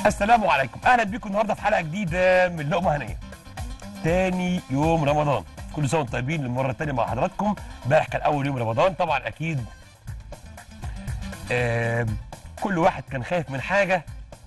السلام عليكم اهلا بيكم النهارده في حلقه جديده من لقمه هنيه تاني يوم رمضان كل سنه وانتم طيبين للمره الثانيه مع حضراتكم امبارح كان اول يوم رمضان طبعا اكيد آه كل واحد كان خايف من حاجه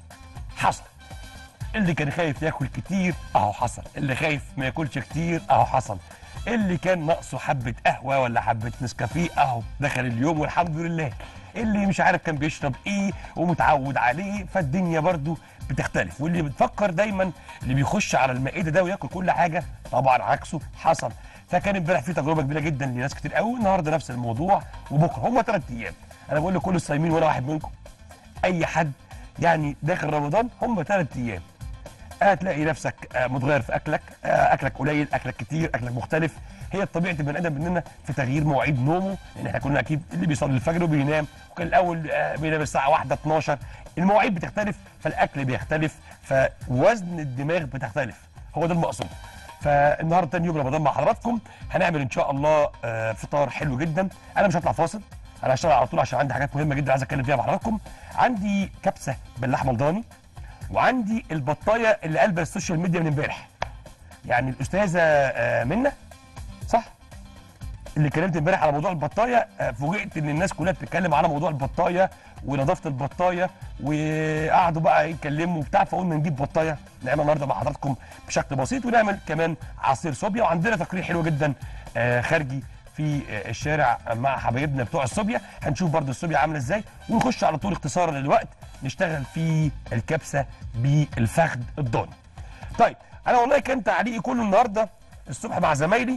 حصل اللي كان خايف ياكل كتير اهو حصل اللي خايف ما ياكلش كتير اهو حصل اللي كان ناقصه حبه قهوه ولا حبه نسكافيه اهو دخل اليوم والحمد لله اللي مش عارف كان بيشرب ايه ومتعود عليه فالدنيا برضو بتختلف واللي بتفكر دايما اللي بيخش على المائده ده وياكل كل حاجه طبعا عكسه حصل فكان امبارح في تجربه كبيره جدا لناس كتير قوي النهارده نفس الموضوع وبكره هم ثلاث ايام انا بقول لكل الصايمين وانا واحد منكم اي حد يعني داخل رمضان هم ثلاث ايام هتلاقي نفسك آه، متغير في اكلك آه، اكلك قليل اكلك كتير اكلك مختلف هي طبيعه البني ادم مننا في تغيير مواعيد نومه لان احنا كنا اكيد اللي بيصلي الفجر وبينام وكان الاول آه، بينام الساعه 1 12 المواعيد بتختلف فالاكل بيختلف فوزن الدماغ بتختلف هو ده المقصود فالنهارده تاني يوم رمضان مع حضراتكم هنعمل ان شاء الله آه، فطار حلو جدا انا مش هطلع فاصل انا هشتغل على طول عشان عندي حاجات مهمه جدا عايز اتكلم فيها مع حضراتكم عندي كبسه باللحمه الضاني وعندي البطايه اللي قلبه السوشيال ميديا من امبارح يعني الاستاذه آه، منى صح اللي اتكلمت امبارح على موضوع البطايه آه، فوجئت ان الناس كلها بتتكلم على موضوع البطايه ونظافه البطايه وقعدوا بقى يتكلموا وبتاع فقلنا نجيب بطايه نعمل النهارده مع حضراتكم بشكل بسيط ونعمل كمان عصير صوبيا وعندنا تقرير حلو جدا آه، خارجي في آه، الشارع مع حبايبنا بتوع الصوبيا هنشوف برضو الصوبيا عامله ازاي ونخش على طول اختصارا للوقت نشتغل في الكبسه بالفخذ الضاني طيب انا والله كان تعليقي كله النهارده الصبح مع زمايلي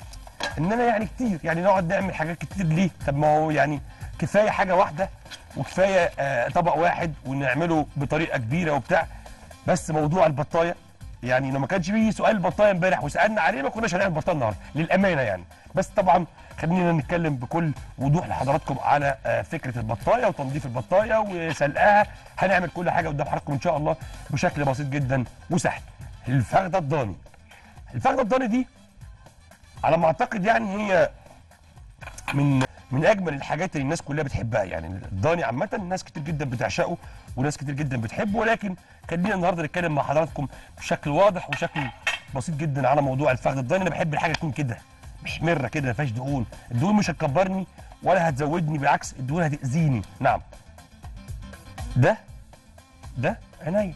ان انا يعني كتير يعني نقعد نعمل حاجات كتير ليه طب ما هو يعني كفايه حاجه واحده وكفايه آه طبق واحد ونعمله بطريقه كبيره وبتاع بس موضوع البطايه يعني لو ما كانش فيه سؤال البطايه امبارح وسالنا عليه ما كناش هنعمل بطايه النهارده للامانه يعني بس طبعا خلينا نتكلم بكل وضوح لحضراتكم على آه، فكره البطايه وتنظيف البطايه وسلقها هنعمل كل حاجه قدام حضراتكم ان شاء الله بشكل بسيط جدا وسهل الفخده الضاني الفخده الضاني دي على ما اعتقد يعني هي من من اجمل الحاجات اللي الناس كلها بتحبها يعني الضاني عامه ناس كتير جدا بتعشقه وناس كتير جدا بتحبه ولكن خلينا النهارده نتكلم مع حضراتكم بشكل واضح وشكل بسيط جدا على موضوع الفخذ الضاني انا بحب الحاجه تكون كده محمره كده ما فيهاش دهون الدهون مش هتكبرني ولا هتزودني بالعكس الدهون هتاذيني نعم ده ده عينيا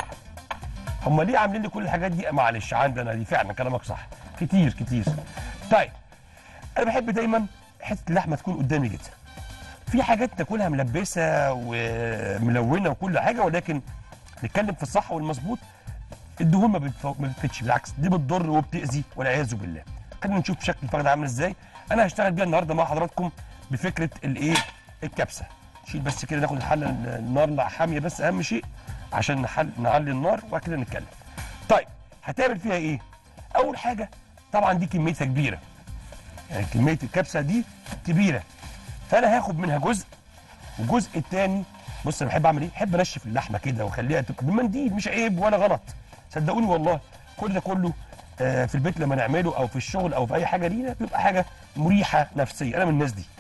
هم ليه عاملين لي كل الحاجات دي معلش عندنا دي فعلا كلامك صح كتير كتير طيب انا بحب دايما حته اللحمه تكون قدامي جدا في حاجات تاكلها ملبسه وملونه وكل حاجه ولكن نتكلم في الصح والمظبوط الدهون ما بتفو- ما بتفتش بالعكس دي بتضر وبتاذي والعياذ بالله خلينا نشوف شكل الفخده عامل ازاي انا هشتغل بيها النهارده مع حضراتكم بفكره الايه الكبسه نشيل بس كده ناخد الحله النار حاميه بس اهم شيء عشان نحل نعلي النار وبعد كده نتكلم طيب هتعمل فيها ايه اول حاجه طبعا دي كميتها كبيره يعني كميه الكبسه دي كبيره فانا هاخد منها جزء والجزء الثاني بص انا بحب اعمل ايه؟ بحب انشف اللحمه كده واخليها تبقى بمنديل مش عيب ولا غلط صدقوني والله كل ده كله آه في البيت لما نعمله او في الشغل او في اي حاجه لينا بيبقى حاجه مريحه نفسيا انا من الناس دي.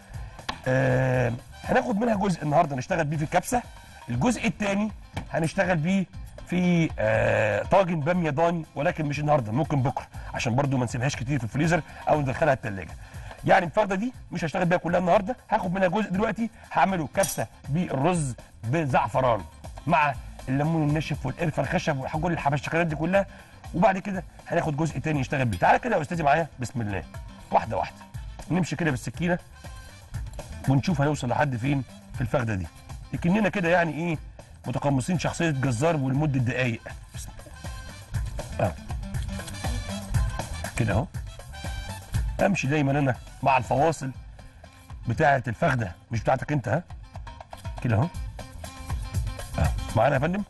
آه هناخد منها جزء النهارده نشتغل بيه في الكبسه الجزء الثاني هنشتغل بيه في آه طاجن باميه ضاني ولكن مش النهارده ممكن بكره عشان برضو ما نسيبهاش كتير في الفريزر او ندخلها الثلاجه يعني الفرده دي مش هشتغل بيها كلها النهارده هاخد منها جزء دلوقتي هعمله كبسه بالرز بزعفران مع الليمون الناشف والقرفه الخشب وكل الحبشتكنات دي كلها وبعد كده هناخد جزء تاني نشتغل بيه تعالى كده يا استاذي معايا بسم الله واحده واحده نمشي كده بالسكينه ونشوف هنوصل لحد فين في الفخده دي لكننا كده يعني ايه متقمصين شخصيه جزار ولمده دقايق بسم الله. اه كده اهو امشي دايما انا مع الفواصل بتاعه الفخده مش بتاعتك انت ها كده اهو اه معانا يا فندم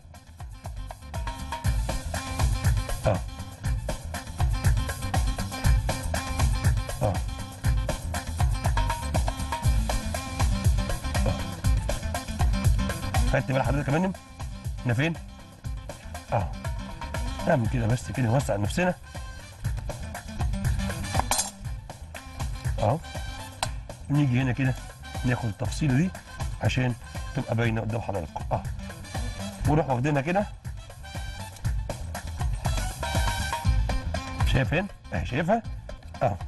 اه اه خدت بال حضرتك يا فندم احنا فين اه نعمل كده بس كده نوسع نفسنا اهو نيجي هنا كده ناخد التفصيله دي عشان تبقى باينه قدام حضراتكم اه ونروح واخدينها كده شايف فين؟ اهي شايفها؟ اهو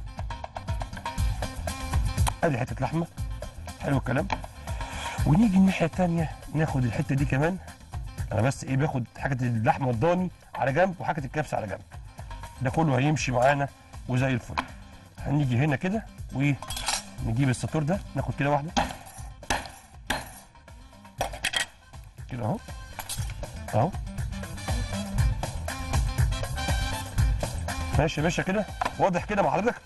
ادي حته لحمه حلو الكلام ونيجي الناحيه الثانيه ناخد الحته دي كمان انا بس ايه باخد حاجه اللحمه الضاني على جنب وحاجه الكبسه على جنب ده كله هيمشي معانا وزي الفل هنيجي هنا كده ونجيب الساتور ده ناخد كده واحده كده اهو اهو ماشي يا باشا كده واضح كده مع حضرتك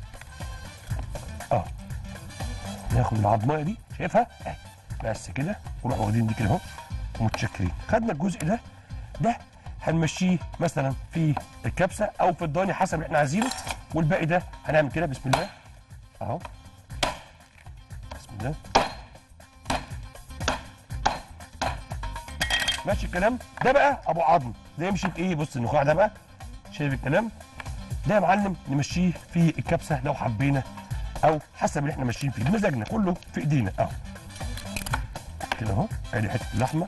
اه ناخد العضمايه دي شايفها اهي بس كده ونروح واخدين دي كده اهو ومتشكرين خدنا الجزء ده ده هنمشيه مثلا في الكبسه او في الضاني حسب اللي احنا عايزينه والباقي ده هنعمل كده بسم الله اهو بسم الله ماشي الكلام ده بقى ابو عظم ده يمشي في ايه بص النخاع ده بقى شايف الكلام ده يا معلم نمشيه في الكبسه لو حبينا او حسب اللي احنا ماشيين فيه بمزاجنا كله في ايدينا اهو كده اهو ادي حته اللحمه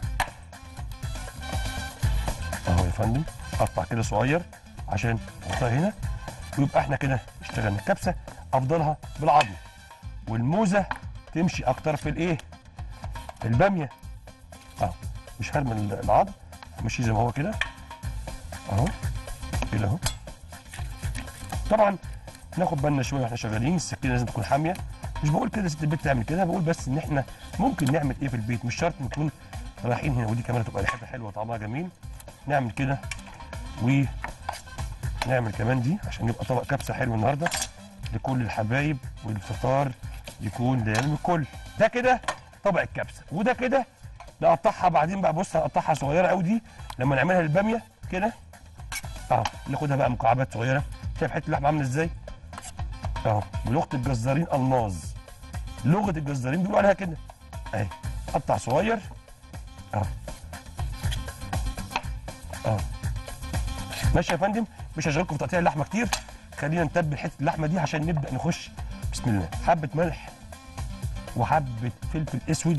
اهو يا فندم قطع كده صغير عشان نحطها هنا ويبقى احنا كده اشتغلنا الكبسه افضلها بالعظم والموزه تمشي اكتر في الايه في الباميه اهو مش هرمي العظم همشيه زي ما هو كده اهو كده اهو طبعا ناخد بالنا شويه واحنا شغالين السكينه لازم تكون حاميه مش بقول كده ست البيت تعمل كده بقول بس ان احنا ممكن نعمل ايه في البيت مش شرط نكون رايحين هنا ودي كمان تبقى ريحتها حلوه طعمها جميل نعمل كده ونعمل كمان دي عشان يبقى طبق كبسه حلو النهارده لكل الحبايب والفطار يكون لعلم الكل ده كده طبق الكبسه وده كده نقطعها بعدين بقى بص هنقطعها صغيره قوي دي لما نعملها الباميه كده اهو ناخدها بقى مكعبات صغيره شايف حته اللحمه عامله ازاي اهو بلغه الجزارين الماظ لغه الجزارين بيقولوا عليها كده اهي قطع صغير اهو اهو ماشي يا فندم مش هشغلكم في تقطيع اللحمه كتير خلينا نتبل حته اللحمه دي عشان نبدا نخش بسم الله حبه ملح وحبه فلفل اسود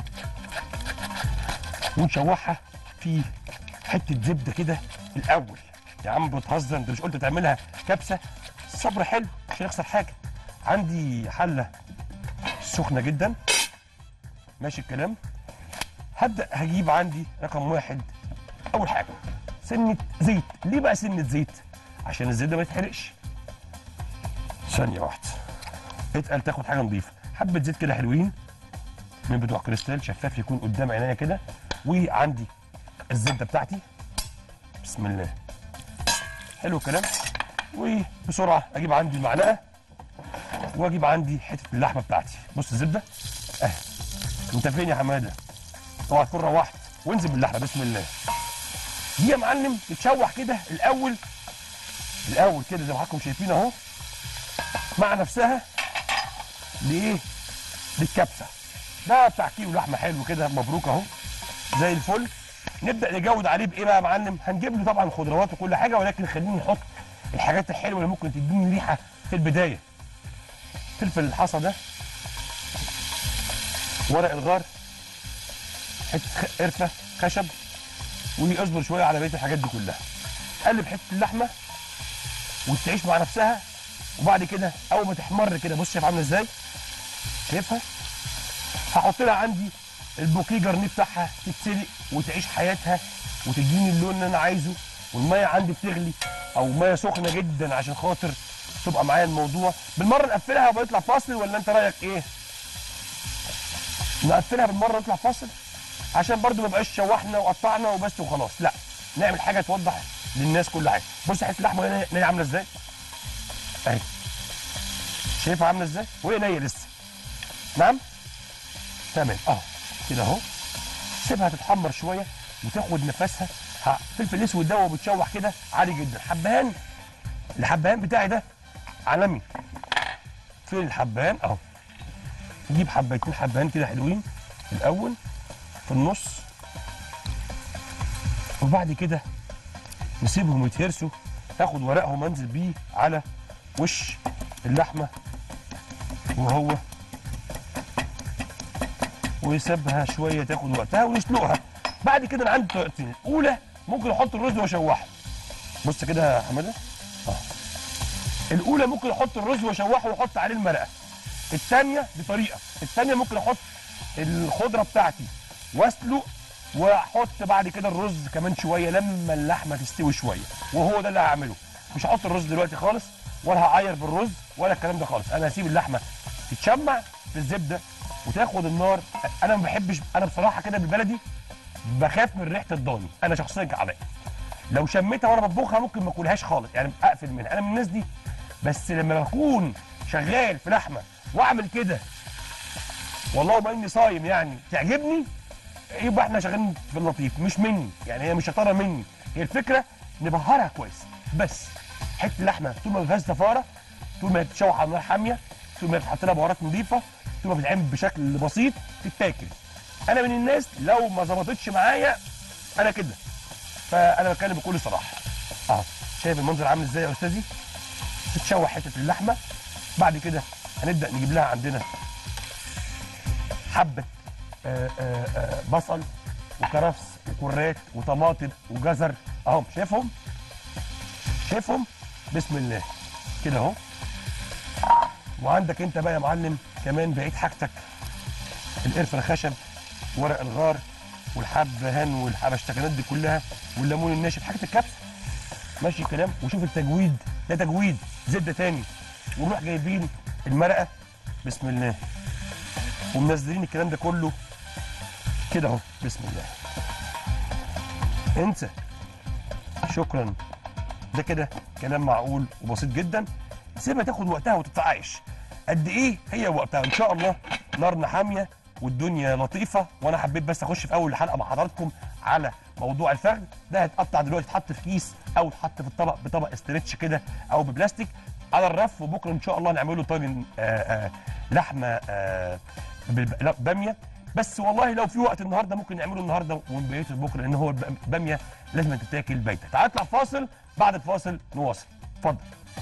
ونشوحها في حته زبده كده الاول يا عم بتهزر انت مش قلت تعملها كبسه الصبر حلو مش هيخسر حاجه عندي حله سخنه جدا ماشي الكلام هبدا هجيب عندي رقم واحد اول حاجه سنه زيت ليه بقى سنه زيت عشان الزيت ده ما يتحرقش ثانيه واحده اتقل تاخد حاجه نظيفه حبه زيت كده حلوين من بتوع كريستال شفاف يكون قدام عينيا كده وعندي الزبده بتاعتي بسم الله حلو الكلام وبسرعه اجيب عندي المعلقه واجيب عندي حته اللحمه بتاعتي بص الزبده اهي انت فين يا حماده اوعى تكون روحت وانزل باللحمه بسم الله دي يا معلم تتشوح كده الاول الاول كده زي ما حضراتكم شايفين اهو مع نفسها لايه للكبسه ده بتاع كيلو لحمه حلو كده مبروك اهو زي الفل نبدا نجود عليه بايه بقى يا معلم هنجيب له طبعا خضروات وكل حاجه ولكن خلينا نحط الحاجات الحلوه اللي ممكن تديني ريحه في البدايه فلفل الحصى ده ورق الغار حته خ- قرفه خشب واصبر شويه على بقيه الحاجات دي كلها قلب حته اللحمه وتعيش مع نفسها وبعد كده اول ما تحمر كده بص شايف عامله ازاي شايفها هحط لها عندي البوكيه جرنيه بتاعها تتسلق وتعيش حياتها وتديني اللون اللي انا عايزه والميه عندي بتغلي او ميه سخنه جدا عشان خاطر تبقى معايا الموضوع بالمره نقفلها وبيطلع فاصل ولا انت رايك ايه؟ نقفلها بالمره ونطلع فاصل عشان برضو ما يبقاش شوحنا وقطعنا وبس وخلاص لا نعمل حاجه توضح للناس كل حاجه بص حته اللحمه هنا هنا عامله ازاي اهي شايفها عامله ازاي وهي نيه لسه نعم تمام اه كده اهو سيبها تتحمر شويه وتاخد نفسها ها، الفلفل الاسود ده وهو بيتشوح كده عالي جدا حبهان الحبهان بتاعي ده عالمي فين الحبهان اهو نجيب حبايتين حبهان كده حلوين الاول في النص وبعد كده نسيبهم يتهرسوا اخد ورقهم انزل بيه على وش اللحمه وهو ويسيبها شويه تاخد وقتها ونسلقها بعد كده انا عندي طريقتين الاولى ممكن احط الرز واشوحه بص كده يا حماده اه الاولى ممكن احط الرز واشوحه واحط عليه المرقه الثانيه بطريقه الثانيه ممكن احط الخضره بتاعتي واسلق واحط بعد كده الرز كمان شويه لما اللحمه تستوي شويه وهو ده اللي هعمله مش هحط الرز دلوقتي خالص ولا هعير بالرز ولا الكلام ده خالص انا هسيب اللحمه تتشمع في الزبده وتاخد النار انا ما بحبش انا بصراحه كده بالبلدي بخاف من ريحه الضاني انا شخصيا كعلاء لو شميتها وانا بطبخها ممكن ما اكلهاش خالص يعني اقفل منها انا من الناس دي بس لما بكون شغال في لحمه واعمل كده والله ما اني صايم يعني تعجبني يبقى احنا شغالين في اللطيف مش مني يعني هي مش شطاره مني هي الفكره نبهرها كويس بس حته اللحمه طول ما ما فيهاش زفاره طول ما هي بتتشوح على نار حاميه طول ما هي بتحط لها بهارات نظيفه طول ما بتتعمل بشكل بسيط تتاكل انا من الناس لو ما ظبطتش معايا انا كده فانا بتكلم بكل صراحه اهو شايف المنظر عامل ازاي يا استاذي تتشوح حته اللحمه بعد كده هنبدا نجيب لها عندنا حبه آه، آه، آه، بصل وكرفس وكرات وطماطم وجزر اهو شايفهم شايفهم بسم الله كده اهو وعندك انت بقى يا معلم كمان بقيت حاجتك القرفه الخشب ورق الغار والحبهان والحبشتكنات دي كلها والليمون الناشف حاجه الكبسه ماشي الكلام وشوف التجويد ده تجويد زبده تاني ونروح جايبين المرقه بسم الله ومنزلين الكلام ده كله كده اهو بسم الله انسى شكرا ده كده كلام معقول وبسيط جدا سيبها تاخد وقتها وتتعايش قد ايه هي وقتها ان شاء الله نارنا حاميه والدنيا لطيفه وانا حبيت بس اخش في اول حلقه مع حضراتكم على موضوع الفخذ ده هيتقطع دلوقتي يتحط في كيس او يتحط في الطبق بطبق استرتش كده او ببلاستيك على الرف وبكره ان شاء الله نعمله طاجن آه، آه، لحمه آه، بالب- لا، باميه بس والله لو في وقت النهارده ممكن نعمله النهارده وبقيته بكره لان هو الب- الباميه لازم تتاكل بايته تعال نطلع فاصل بعد الفاصل نواصل اتفضل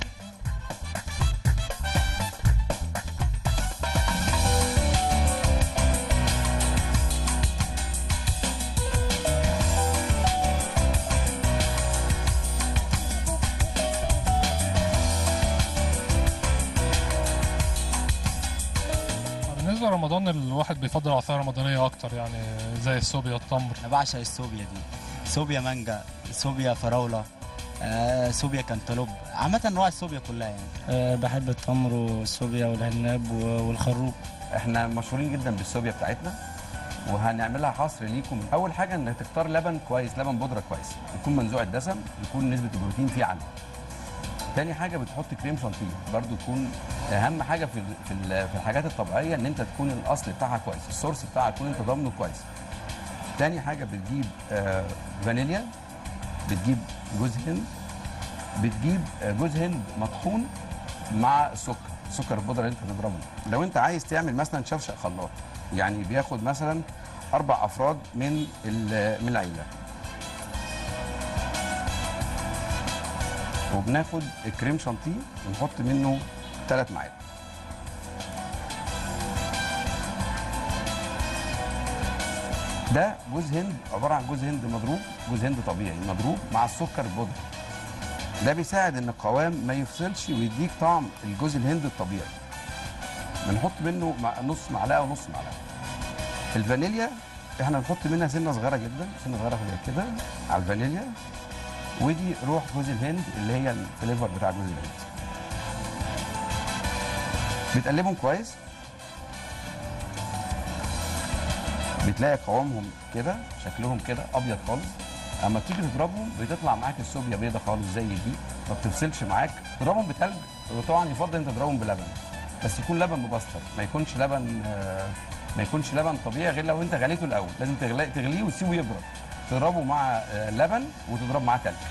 بالنسبه لرمضان الواحد بيفضل العصاير الرمضانيه اكتر يعني زي الصوبيا التمر انا بعشق الصوبيا دي صوبيا مانجا صوبيا فراوله آه صوبيا كانتالوب عامه انواع الصوبيا كلها يعني أه بحب التمر والصوبيا والعناب و- والخروب احنا مشهورين جدا بالصوبيا بتاعتنا وهنعملها حصر ليكم اول حاجه انك تختار لبن كويس لبن بودره كويس يكون منزوع الدسم يكون نسبه البروتين فيه عاليه تاني حاجه بتحط كريم شانتيه برضو تكون اهم حاجه في ال- في ال- في الحاجات الطبيعيه ان انت تكون الاصل بتاعها كويس السورس بتاعها تكون انت ضامنه كويس تاني حاجه بتجيب آه، فانيليا بتجيب جوز هند بتجيب آه، جوز هند مطحون مع السكر السكر البودره اللي انت بتضربه لو انت عايز تعمل مثلا شفشق خلاط يعني بياخد مثلا اربع افراد من ال- من العيله وبناخد الكريم شانتيه ونحط منه ثلاث معالق ده جوز هند عباره عن جوز هند مضروب جوز هند طبيعي مضروب مع السكر البودره ده بيساعد ان القوام ما يفصلش ويديك طعم الجوز الهند الطبيعي بنحط منه مع نص معلقه ونص معلقه الفانيليا احنا بنحط منها سنه صغيره جدا سنه صغيره زي كده على الفانيليا ودي روح جوز الهند اللي هي الفليفر بتاع جوز الهند بتقلبهم كويس بتلاقي قوامهم كده شكلهم كده ابيض خالص اما تيجي تضربهم بتطلع معاك الصوبيا بيضه خالص زي دي ما بتفصلش معاك تضربهم بتلج وطبعا يفضل انت تضربهم بلبن بس يكون لبن مبستر ما يكونش لبن آه، ما يكونش لبن طبيعي غير لو انت غليته الاول لازم تغلي تغليه وتسيبه يبرد تضربه مع آه، لبن وتضرب معاه تلج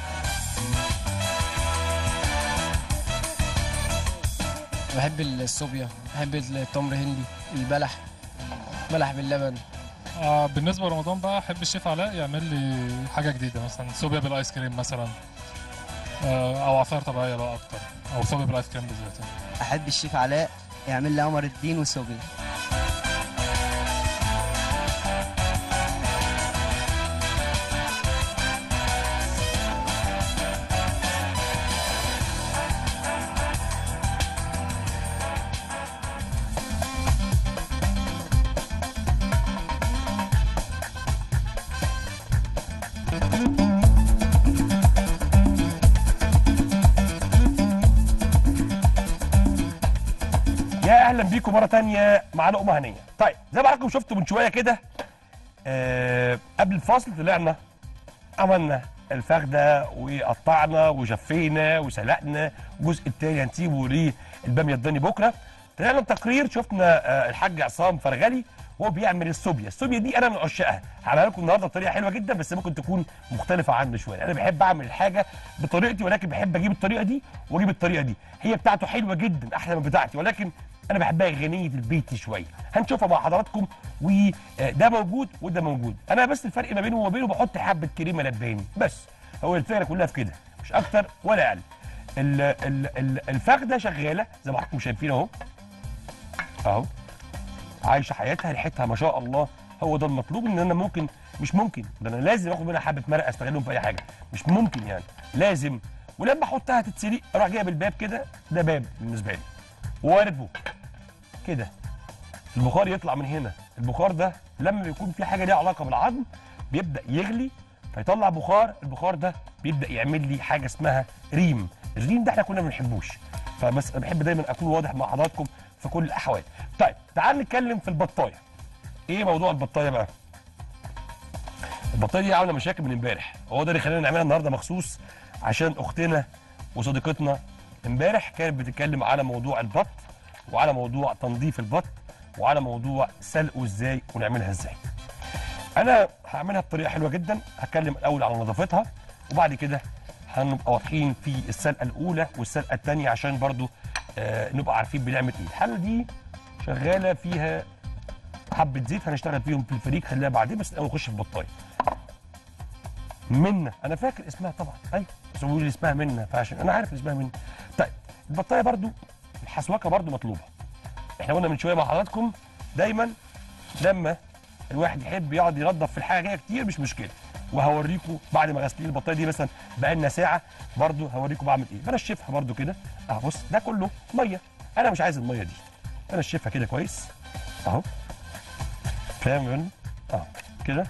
بحب الصوبيا بحب التمر هندي البلح بلح باللبن آه بالنسبه لرمضان بقى احب الشيف علاء يعمل لي حاجه جديده مثلا صوبيا بالايس كريم مثلا آه او عصاير طبيعيه بقى اكتر او صوبيا بالايس كريم بالذات يعني. احب الشيف علاء يعمل لي قمر الدين وصوبيا يا اهلا بيكم مره تانية مع لقمه هنيه طيب زي ما حضراتكم شفتوا من شويه كده آه قبل الفاصل طلعنا عملنا الفخده وقطعنا وشفينا وسلقنا الجزء التاني هنسيبه للباميه الضاني بكره طلعنا التقرير شفنا آه الحاج عصام فرغلي وهو بيعمل السوبيا السوبيا دي انا من عشاقها هعملها لكم النهارده بطريقه حلوه جدا بس ممكن تكون مختلفه عني شويه انا بحب اعمل الحاجه بطريقتي ولكن بحب اجيب الطريقه دي واجيب الطريقه دي هي بتاعته حلوه جدا احلى من بتاعتي ولكن انا بحبها غنيه البيت شويه هنشوفها مع حضراتكم وده موجود وده موجود انا بس الفرق ما بينه وما بينه بحط حبه كريمه لباني بس هو الفكره كلها في كده مش اكتر ولا اقل ال- ال- ال- الفخده شغاله زي ما حضراتكم شايفين اهو اهو عايشه حياتها ريحتها ما شاء الله هو ده المطلوب ان انا ممكن مش ممكن ده انا لازم اخد منها حبه مرق استغلهم في اي حاجه مش ممكن يعني لازم ولما احطها تتسلق اروح جايب الباب كده ده باب بالنسبه لي واربه كده البخار يطلع من هنا البخار ده لما بيكون في حاجه ليها علاقه بالعظم بيبدا يغلي فيطلع بخار البخار ده بيبدا يعمل لي حاجه اسمها ريم الريم ده احنا كنا ما بنحبوش فبس انا بحب دايما اكون واضح مع حضراتكم في كل الاحوال طيب تعال نتكلم في البطايه ايه موضوع البطايه بقى البطايه دي عامله مشاكل من امبارح هو ده اللي خلينا نعملها النهارده مخصوص عشان اختنا وصديقتنا امبارح كانت بتتكلم على موضوع البط وعلى موضوع تنظيف البط وعلى موضوع سلقه ازاي ونعملها ازاي انا هعملها بطريقه حلوه جدا هتكلم الاول على نظافتها وبعد كده هنبقى واضحين في السلقه الاولى والسلقه الثانيه عشان برضو آه نبقى عارفين بنعمل ايه الحله دي شغاله فيها حبه زيت هنشتغل فيهم في الفريق خليها بعدين بس الاول نخش في البطايه منا انا فاكر اسمها طبعا ايوه بس بيقولوا لي اسمها منا فعشان انا عارف اسمها منا طيب البطايه برضو الحسوكه برضو مطلوبه احنا قلنا من شويه مع حضراتكم دايما لما الواحد يحب يقعد ينظف في الحاجه كده كتير مش مشكله وهوريكم بعد ما غسلين البطايه دي مثلا بقالنا ساعه برضو هوريكم بعمل ايه بنشفها برضو كده اه بص ده كله ميه انا مش عايز الميه دي بنشفها كده كويس اهو فاهم يا فندم؟ اه كده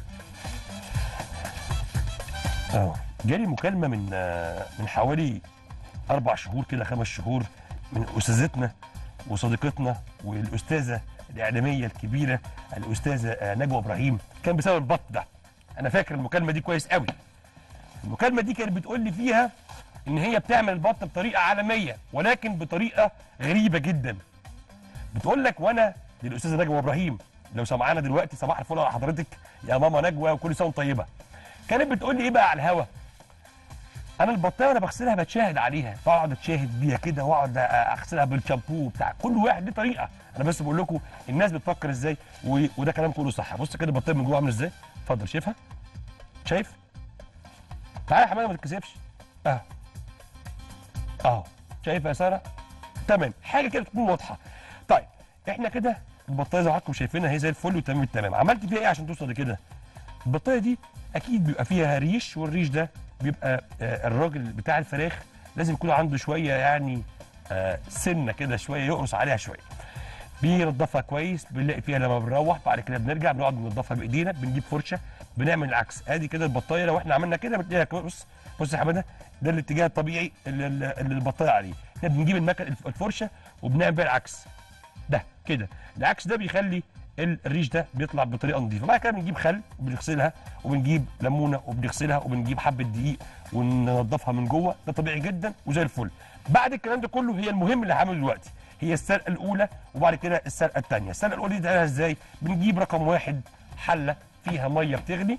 اه جالي مكالمه من آه، من حوالي اربع شهور كده خمس شهور من استاذتنا وصديقتنا والاستاذه الاعلاميه الكبيره الاستاذه آه، نجوى ابراهيم كان بسبب البط ده انا فاكر المكالمه دي كويس قوي المكالمه دي كانت بتقول لي فيها ان هي بتعمل البط بطريقه عالميه ولكن بطريقه غريبه جدا بتقول لك وانا للاستاذه نجوى ابراهيم لو سمعانا دلوقتي صباح الفل على حضرتك يا ماما نجوى وكل سنه وأنت طيبه كانت بتقول لي ايه بقى على الهوا انا البطايه وانا بغسلها بتشاهد عليها بقعد اتشاهد بيها كده واقعد اغسلها بالشامبو بتاع كل واحد ليه طريقه انا بس بقول لكم الناس بتفكر ازاي و... وده كلام كله صح بص كده البطايه من جوه عامله ازاي اتفضل شايفها شايف تعالى يا حماده ما تتكسفش اهو اهو شايفه يا ساره تمام حاجه كده تكون واضحه طيب احنا كده البطايه زي ما حضراتكم شايفينها هي زي الفل وتمام التمام عملت فيها ايه عشان توصل لكده البطايه دي اكيد بيبقى فيها ريش والريش ده بيبقى آه، الراجل بتاع الفراخ لازم يكون عنده شويه يعني آه، سنه كده شويه يقرص عليها شويه بينضفها كويس بنلاقي فيها لما بنروح بعد كده بنرجع بنقعد ننضفها بايدينا بنجيب فرشه بنعمل العكس ادي كده البطايه لو احنا عملنا كده بتلاقيها كويس. بص بص يا حماده ده الاتجاه الطبيعي اللي, اللي اللي البطايه عليه احنا بنجيب المكن الفرشه وبنعمل بيها العكس ده كده العكس ده بيخلي ال- الريش ده بيطلع بطريقه نظيفه بعد كده بنجيب خل وبنغسلها وبنجيب ليمونه وبنغسلها وبنجيب حبه دقيق وننضفها من جوه ده طبيعي جدا وزي الفل بعد الكلام ده كله هي المهم اللي هعمله دلوقتي هي السلقه الاولى وبعد كده السلقه الثانيه السلقه الاولى دي بنعملها ازاي بنجيب رقم واحد حله فيها ميه بتغلي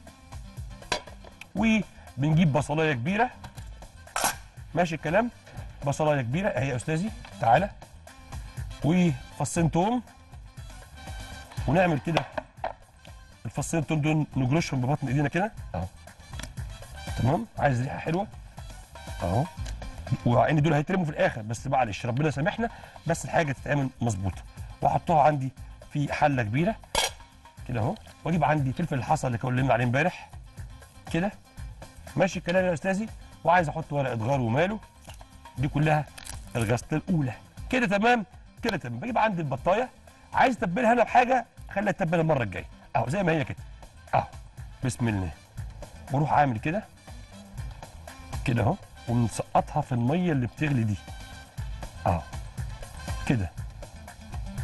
وبنجيب بصلايه كبيره ماشي الكلام بصلايه كبيره اهي يا استاذي تعالى وفصين توم ونعمل كده الفصين توم دول نجرشهم ببطن ايدينا كده اهو تمام عايز ريحه حلوه اهو وان دول هيترموا في الاخر بس معلش ربنا سامحنا بس الحاجه تتعمل مظبوطه واحطها عندي في حله كبيره كده اهو واجيب عندي فلفل الحصى اللي اتكلمنا عليه امبارح كده ماشي الكلام يا استاذي وعايز احط ورقه غار وماله دي كلها الغسله الاولى كده تمام كده تمام بجيب عندي البطايه عايز اتبلها انا بحاجه خليها اتبلها المره الجايه اهو زي ما هي كده اهو بسم الله واروح عامل كده كده اهو ومسقطها في الميه اللي بتغلي دي اهو كده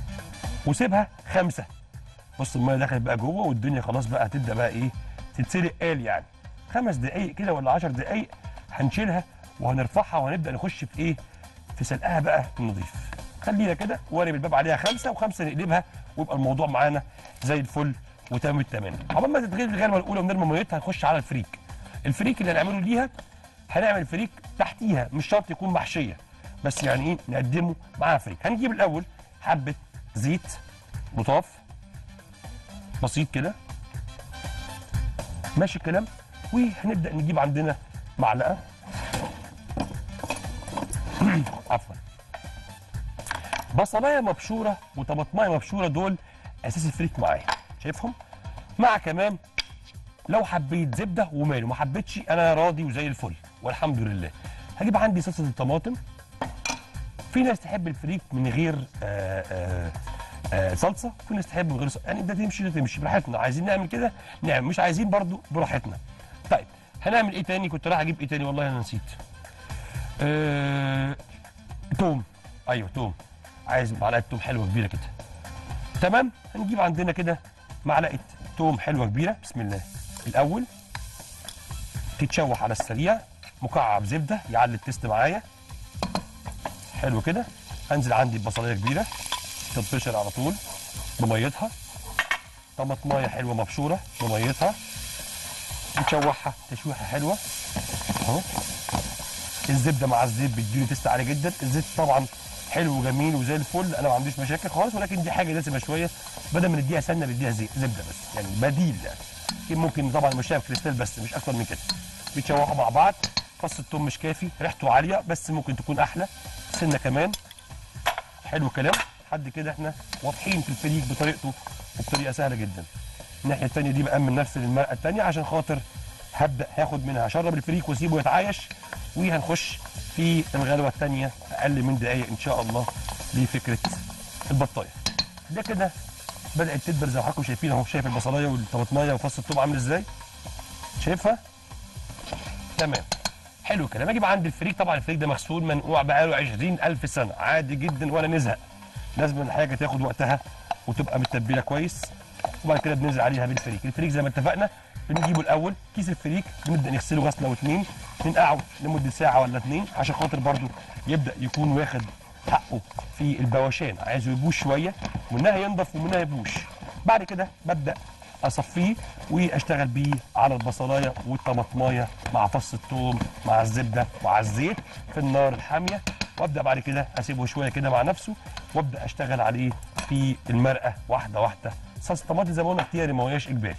وسيبها خمسه بص الميه دخلت بقى جوه والدنيا خلاص بقى هتبدا بقى ايه تتسلق قال يعني خمس دقايق كده ولا 10 دقايق هنشيلها وهنرفعها وهنبدا نخش في ايه في سلقها بقى النظيف خلينا كده وارب الباب عليها خمسه وخمسه نقلبها ويبقى الموضوع معانا زي الفل وتمام التمام عقبال ما تتغلي الغلوه الاولى ونرمي ميتها هنخش على الفريك الفريك اللي هنعمله ليها هنعمل فريك تحتيها مش شرط يكون محشيه بس يعني ايه نقدمه معاها فريك هنجيب الاول حبه زيت لطاف بسيط كده ماشي الكلام وهنبدا نجيب عندنا معلقه عفوا بصلايه مبشوره وطماطمايه مبشوره دول اساس الفريك معايا شايفهم مع كمان لو حبيت زبده وماله ما حبيتش انا راضي وزي الفل والحمد لله هجيب عندي صلصه الطماطم في ناس تحب الفريك من غير آآ آآ آآ صلصه في ناس تحب من غير صلصه يعني ده تمشي ده تمشي براحتنا عايزين نعمل كده نعمل مش عايزين برضو براحتنا طيب هنعمل ايه تاني كنت رايح اجيب ايه تاني والله انا نسيت آه... توم ايوه توم عايز معلقه توم حلوه كبيره كده تمام هنجيب عندنا كده معلقه توم حلوه كبيره بسم الله الاول تتشوح على السريع مكعب زبده يعلي التست معايا حلو كده انزل عندي ببصلايه كبيره تنتشر على طول بميتها طماطمايه حلوه مبشوره بميتها نشوحها تشويحه حلوه اهو الزبده مع الزيت بتديني تست عالي جدا الزيت طبعا حلو وجميل وزي الفل انا ما عنديش مشاكل خالص ولكن دي حاجه دسمه شويه بدل ما نديها سمنه نديها زيت زبده بس يعني بديل يعني يمكن ممكن طبعا مشاها كريستال بس مش اكتر من كده بيتشوحوا مع بعض فص الثوم مش كافي ريحته عاليه بس ممكن تكون احلى سنه كمان حلو كلام لحد كده احنا واضحين في الفريك بطريقته وبطريقه سهله جدا الناحيه الثانيه دي بامن نفسي للمرقه الثانيه عشان خاطر هبدا هاخد منها هشرب الفريك واسيبه يتعايش وهنخش في الغلوه الثانيه اقل من دقائق ان شاء الله لفكره البطايه ده كده بدات تدبر زي ما حضراتكم شايفين اهو شايف البصلايه والطماطمايه وفص الثوم عامل ازاي شايفها تمام حلو الكلام اجيب عندي الفريك طبعا الفريك ده مغسول منقوع بقاله 20000 سنه عادي جدا ولا نزهق لازم الحاجه تاخد وقتها وتبقى متبله كويس وبعد كده بننزل عليها بالفريك الفريك زي ما اتفقنا بنجيبه الاول كيس الفريك بنبدا نغسله غسله واتنين ننقعه لمده ساعه ولا اتنين عشان خاطر برضو يبدا يكون واخد حقه في البواشان عايزه يبوش شويه ومنها ينضف ومنها يبوش بعد كده ببدا اصفيه واشتغل بيه على البصلايه والطماطمايه مع فص الثوم مع الزبده مع الزيت في النار الحاميه وابدا بعد كده اسيبه شويه كده مع نفسه وابدا اشتغل عليه في المرقه واحده واحده صلصه الطماطم زي ما قلنا اختياري ما هوش اجباري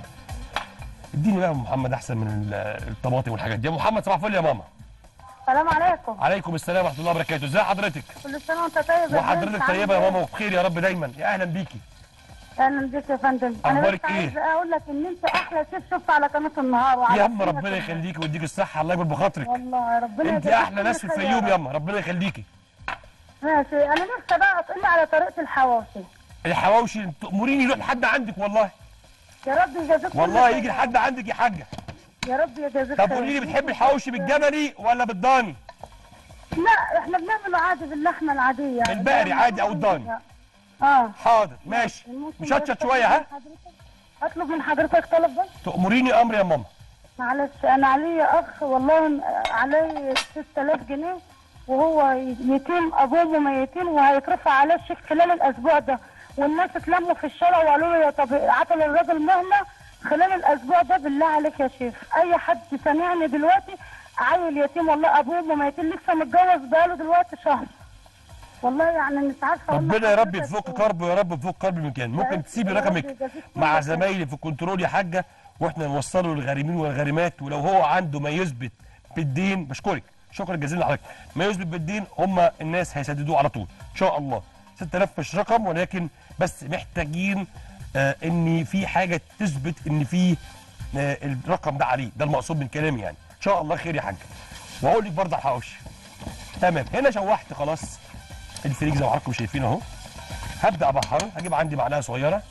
اديني بقى يا محمد احسن من ال- الطماطم والحاجات دي يا محمد صباح الفل يا ماما السلام عليكم عليكم السلام ورحمه الله وبركاته ازي حضرتك كل سنه وانت طيب يا وحضرتك بنت. طيبه يا عامل ماما وبخير يا رب دايما يا اهلا بيكي إيه؟ اهلا بيك يا فندم انا أخبارك بس إيه؟ عايزه اقول لك ان انت احلى شيف شفته على قناه النهار وعلى يا اما سنك ربنا كمان. يخليكي ويديك الصحه الله يكبر بخاطرك والله ربنا انت يجازيك احلى كل ناس في خير الفيوم يا يا رب. اما ربنا يخليكي ماشي انا نفسي بقى تقول لي على طريقه الحواوشي الحواوشي تأمريني يروح لحد عندك والله يا رب يجازيك كل والله خير. يجي لحد عندك يا حاجه يا رب يجازيك طب خير. قولي لي بتحب الحواوشي بالجملي ولا بالضاني لا احنا بنعمله عادي باللحمه العاديه البقري عادي أو الضاني. اه حاضر ماشي ممكن مشطشط بس شويه ها أطلب من حضرتك- اطلب من حضرتك طلب بس تأمريني امر يا ماما معلش انا علي اخ والله علي 6000 جنيه وهو يتيم ابوه ميتين وهيترفع عليه الشيك خلال الاسبوع ده والناس اتلموا في الشارع وقالوا له يا طب عطل الراجل مهله خلال الاسبوع ده بالله عليك يا شيخ اي حد سامعني دلوقتي عيل يتيم والله ابوه ميتين لسه متجوز بقاله دلوقتي شهر والله يعني مش عارفه أقول ربنا يا رب لحضرتك يفك إيه. كربه يا رب يفك كرب من كان ممكن يا تسيبي رب رقمك يجازيك كل مع خير. زمايلي في الكنترول يا حاجه واحنا نوصله للغارمين والغارمات ولو هو عنده ما يثبت بالدين بشكرك شكرا جزيلا لحضرتك ما يثبت بالدين هم الناس هيسددوه على طول ان شاء الله 6000 مش رقم ولكن بس محتاجين آه ان في حاجه تثبت ان في آه الرقم ده عليه ده المقصود من كلامي يعني ان شاء الله خير يا حاج واقول لك برضه على الحواوشي تمام هنا شوحت خلاص الفريك زي ما حضراتكم شايفين اهو هبدا ابحره هجيب عندي معلقه صغيره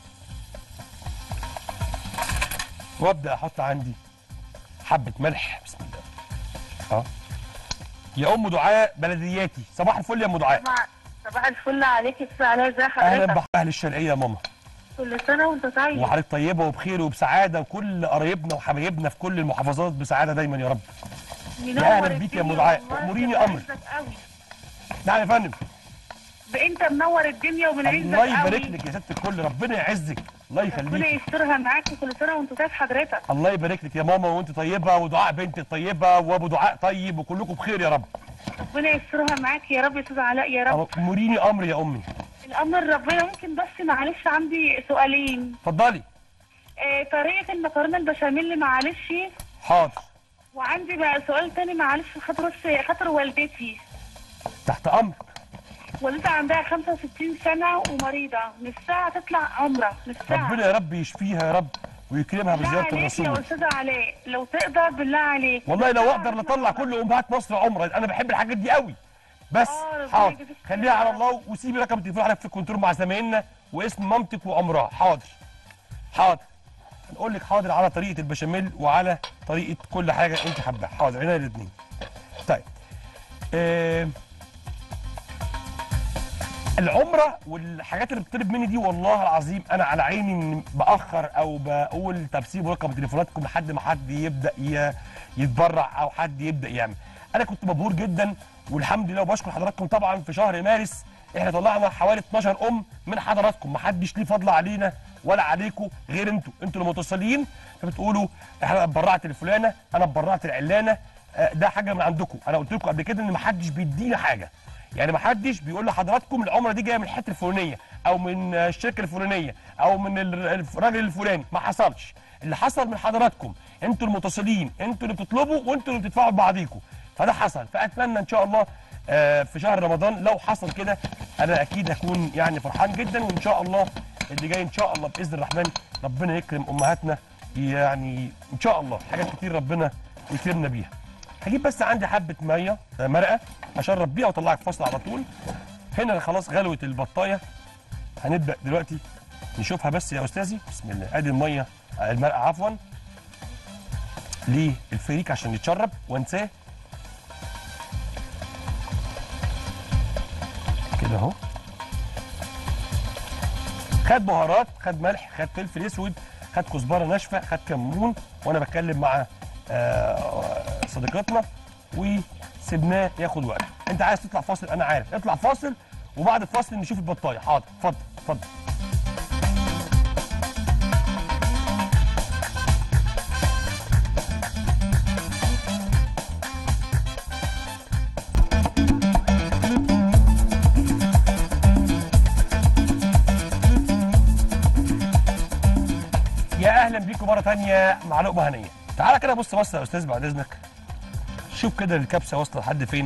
وابدا احط عندي حبه ملح بسم الله اه يا ام دعاء بلدياتي صباح الفل يا ام دعاء مع- صباح الفل عليك استاذ علاء ازي اهلا حضرتك باهل الشرقيه يا ماما كل سنه وانت طيب وحضرتك طيبه وبخير وبسعاده وكل قرايبنا وحبايبنا في كل المحافظات بسعاده دايما يا رب منور يا أهلا بيك يا أم الدنيا دعاء. والله، أموريني ده أمر. بعزك قوي نعم يا فندم ده انت منور الدنيا وبنعزك الله يبارك قوي. لك يا ست الكل ربنا يعزك الله ربنا يخليك يسترها معاك وكل سنه وانت طيب حضرتك الله يبارك لك يا ماما وانت طيبه ودعاء بنت طيبه وابو دعاء طيب وكلكم بخير يا رب ربنا يسترها معاك يا رب يا استاذ علاء يا رب مريني امر يا امي الامر ربنا ممكن بس معلش عندي سؤالين اتفضلي آه طريقه المكرونه البشاميل معلش حاضر وعندي بقى سؤال تاني معلش خاطر بس خاطر والدتي تحت امر والدتي عندها 65 سنه ومريضه نفسها تطلع عمره نفسها ربنا يا رب يشفيها يا رب ويكرمها بالله بزياره عليك يا الرسول استاذ علاء لو تقدر بالله عليك والله لو اقدر نطلع كل امهات مصر عمره انا بحب الحاجات دي قوي بس آه، ربنا حاضر يجزيك خليها على خير. الله وسيبي رقم التليفون عليك في الكنترول مع زمايلنا واسم مامتك وعمرها حاضر حاضر هنقول لك حاضر على طريقه البشاميل وعلى طريقه كل حاجه انت حباها حاضر عينيا الاثنين طيب آه العمره والحاجات اللي بتطلب مني دي والله العظيم انا على عيني إن باخر او بقول طب سيبوا رقم تليفوناتكم لحد ما حد يبدا ي- يتبرع او حد يبدا يعمل انا كنت مبهور جدا والحمد لله وبشكر حضراتكم طبعا في شهر مارس احنا طلعنا حوالي 12 ام من حضراتكم ما حدش ليه فضل علينا ولا عليكم غير انتوا انتوا المتصلين فبتقولوا احنا اتبرعت لفلانه انا اتبرعت لعلانه آه، ده حاجه من عندكم انا قلت لكم قبل كده ان ما حدش بيدينا حاجه يعني ما حدش بيقول لحضراتكم العمره دي جايه من الحته الفلانيه او من آه، الشركه الفلانيه او من ال- الف- الراجل الفلاني ما حصلش اللي حصل من حضراتكم انتوا المتصلين انتوا اللي بتطلبوا وانتوا اللي بتدفعوا لبعضيكم فده حصل فاتمنى ان شاء الله آه، في شهر رمضان لو حصل كده انا اكيد هكون يعني فرحان جدا وان شاء الله اللي جاي ان شاء الله باذن الرحمن ربنا يكرم امهاتنا يعني ان شاء الله حاجات كتير ربنا يكرمنا بيها هجيب بس عندي حبه ميه آه، مرقه اشرب بيها واطلعها في فصل على طول هنا خلاص غلوت البطايه هنبدا دلوقتي نشوفها بس يا استاذي بسم الله ادي الميه آه، المرقه عفوا للفريك عشان يتشرب وانساه كده اهو خد بهارات خد ملح خد فلفل اسود خد كزبره ناشفه خد كمون وانا بتكلم مع آه، صديقتنا وسبناه ياخد وقت انت عايز تطلع فاصل انا عارف اطلع فاصل وبعد الفاصل نشوف البطايه حاضر اتفضل اتفضل يا اهلا بيكم مره تانية مع لقمه هنيه تعالى كده بص بص يا استاذ بعد اذنك شوف كده الكبسه واصله لحد فين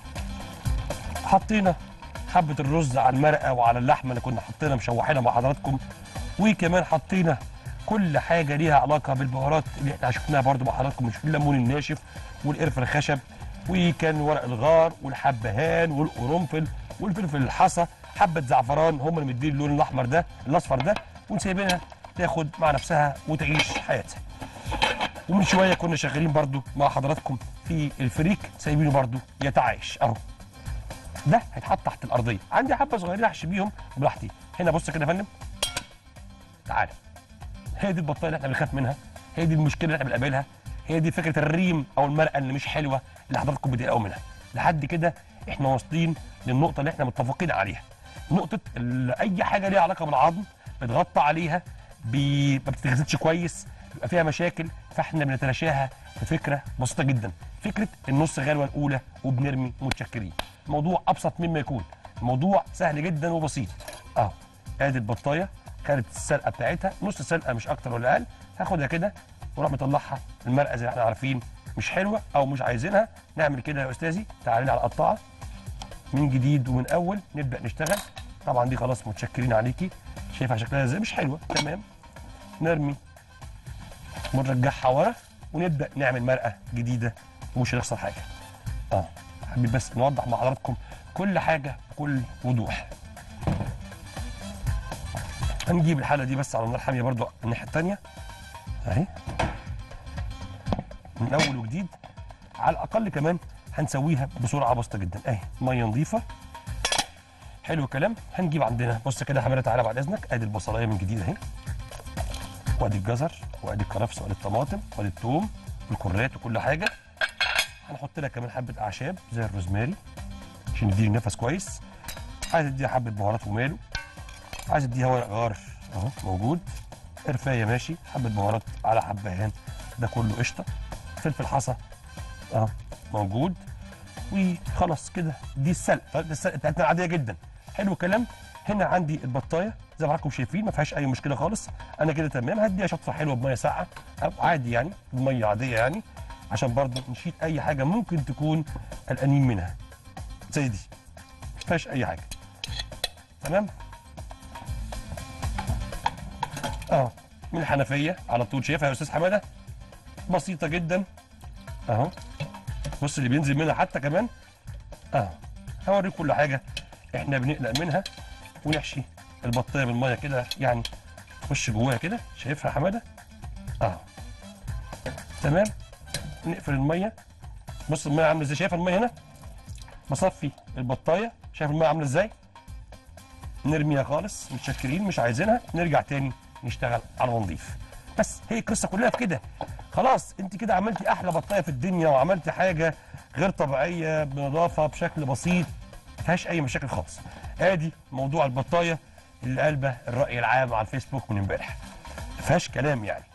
حطينا حبه الرز على المرقه وعلى اللحمه اللي كنا حطينا مشوحينها مع حضراتكم وكمان حطينا كل حاجه ليها علاقه بالبهارات اللي احنا شفناها برضو مع حضراتكم مش الليمون الناشف والقرفه الخشب وكان ورق الغار والحبهان والقرنفل والفلفل الحصى حبه زعفران هم اللي مدين اللون الاحمر ده الاصفر ده ونسيبينها تاخد مع نفسها وتعيش حياتها ومن شويه كنا شغالين برضو مع حضراتكم في الفريك سايبينه برضو يتعايش اهو ده هيتحط تحت الارضيه عندي حبه صغيرين احشي بيهم براحتي هنا بص كده يا فندم تعالى هي دي البطايه اللي احنا بنخاف منها هي دي المشكله اللي احنا بنقابلها هي دي فكره الريم او المرقه اللي مش حلوه اللي حضراتكم بتقلقوا منها لحد كده احنا واصلين للنقطه اللي احنا متفقين عليها نقطه ال- اي حاجه ليها علاقه بالعظم بتغطى عليها بي- ما بتتغسلش كويس بيبقى فيها مشاكل فاحنا بنتلاشاها في فكره بسيطه جدا فكره النص غلوه الاولى وبنرمي متشكرين الموضوع ابسط مما يكون الموضوع سهل جدا وبسيط اهو ادي البطايه خدت السلقه بتاعتها نص سلقه مش اكتر ولا اقل هاخدها كده واروح مطلعها المرقه زي ما احنا عارفين مش حلوه او مش عايزينها نعمل كده يا استاذي تعالى لي على القطاعه من جديد ومن اول نبدا نشتغل طبعا دي خلاص متشكرين عليكي شايفها شكلها ازاي مش حلوه تمام نرمي ونرجعها ورا ونبدا نعمل مرقه جديده ومش هيحصل حاجه اه حبيت بس نوضح مع حضراتكم كل حاجه بكل وضوح هنجيب الحاله دي بس على النار حاميه برضو الناحيه الثانيه اهي من اول وجديد على الاقل كمان هنسويها بسرعه بسيطه جدا اهي ميه نظيفه حلو الكلام هنجيب عندنا بص كده يا حماده تعالى بعد اذنك ادي البصلايه من جديد اهي وادي الجزر وادي الكرفس وادي الطماطم وادي الثوم والكرات وكل حاجه هنحط لها كمان حبه اعشاب زي الروزماري عشان يديني نفس كويس عايز اديها حبه بهارات وماله عايز اديها ورق غار اهو موجود قرفايه ماشي حبه بهارات على حبهان ده كله قشطه فلفل حصى اهو موجود وخلاص كده دي السلق طريقه السلق بتاعتنا عاديه جدا حلو الكلام هنا عندي البطايه زي ما حضراتكم شايفين ما فيهاش اي مشكله خالص انا كده تمام هديها شطفه حلوه بميه ساقعه أو عادي يعني بميه عاديه يعني عشان برضه نشيل اي حاجه ممكن تكون قلقانين منها زي دي ما فيهاش اي حاجه تمام اه من الحنفيه على طول شايفها يا استاذ حماده بسيطه جدا اهو بص اللي بينزل منها حتى كمان اه هوريك كل حاجه احنا بنقلق منها ونحشي البطايه بالميه كده يعني خش جواها كده شايفها يا حماده اه تمام نقفل الميه بص الميه عامله ازاي شايف الميه هنا بصفي البطايه شايف الميه عامله ازاي نرميها خالص متشكرين مش عايزينها نرجع تاني نشتغل على نظيف بس هي القصه كلها في كده خلاص انت كده عملتي احلى بطايه في الدنيا وعملتي حاجه غير طبيعيه بنظافه بشكل بسيط ما فيهاش اي مشاكل خالص ادي موضوع البطايه اللي قلبه الراي العام على الفيسبوك من امبارح ما فيهاش كلام يعني